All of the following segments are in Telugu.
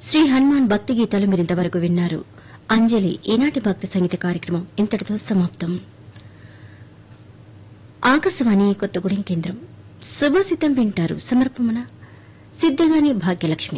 శ్రీ హనుమాన్ భక్తి గీతాలు మీరింతవరకు విన్నారు అంజలి ఈనాటి భక్తి సంగీత కార్యక్రమం ఇంతటితో సమాప్తం ఆకాశవాణి కొత్తగూడెం కేంద్రం శుభసిద్ధం వింటారు సమర్పణ సిద్ధగాని భాగ్యలక్ష్మి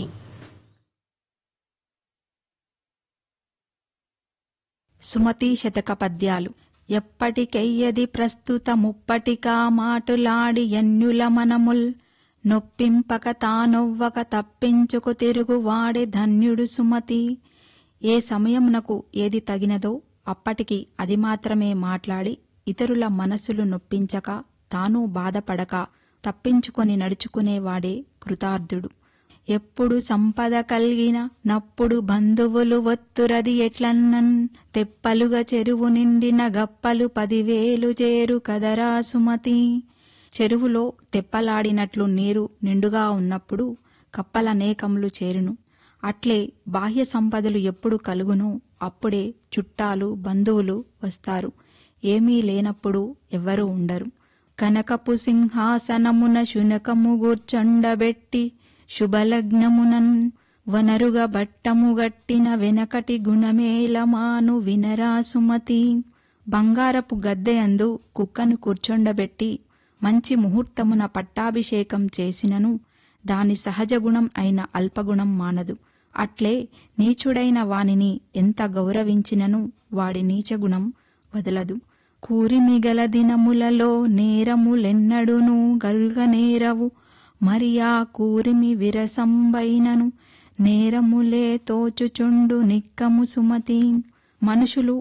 సుమతి శతక పద్యాలు ఎప్పటికెయ్యది ప్రస్తుత ముప్పటికా మాటులాడి ఎన్యుల మనముల్ నొప్పింపక తానొవ్వక తప్పించుకు తిరుగు వాడే ధన్యుడు సుమతి ఏ సమయమునకు ఏది తగినదో అప్పటికి అది మాత్రమే మాట్లాడి ఇతరుల మనసులు నొప్పించక తాను బాధపడక తప్పించుకొని నడుచుకునేవాడే కృతార్థుడు ఎప్పుడు సంపద కలిగిన నప్పుడు బంధువులు ఒత్తురది ఎట్లన్నన్ తెప్పలుగా చెరువు నిండిన గప్పలు పదివేలు చేరు కదరా సుమతి చెరువులో తెప్పలాడినట్లు నీరు నిండుగా ఉన్నప్పుడు కప్పలనేకములు చేరును అట్లే బాహ్య సంపదలు ఎప్పుడు కలుగునో అప్పుడే చుట్టాలు బంధువులు వస్తారు ఏమీ లేనప్పుడు ఎవ్వరూ ఉండరు కనకపు సింహాసనమున శునకము గూర్చొండబెట్టి శుభలగ్నమునన్ వనరుగా బట్టము గట్టిన వెనకటి గుణమేలమాను వినరా సుమతి బంగారపు గద్దెయందు కుక్కను కూర్చొండబెట్టి మంచి ముహూర్తమున పట్టాభిషేకం చేసినను దాని సహజ గుణం అయిన అల్పగుణం మానదు అట్లే నీచుడైన వానిని ఎంత గౌరవించినను వాడి నీచగుణం వదలదు కూరిమిగల దినములలో నేరములెన్నడును గల్గనేరవు మరి ఆ కూరిమి విరసంబైనను నేరములే తోచుచుండు నిక్కము సుమతి మనుషులు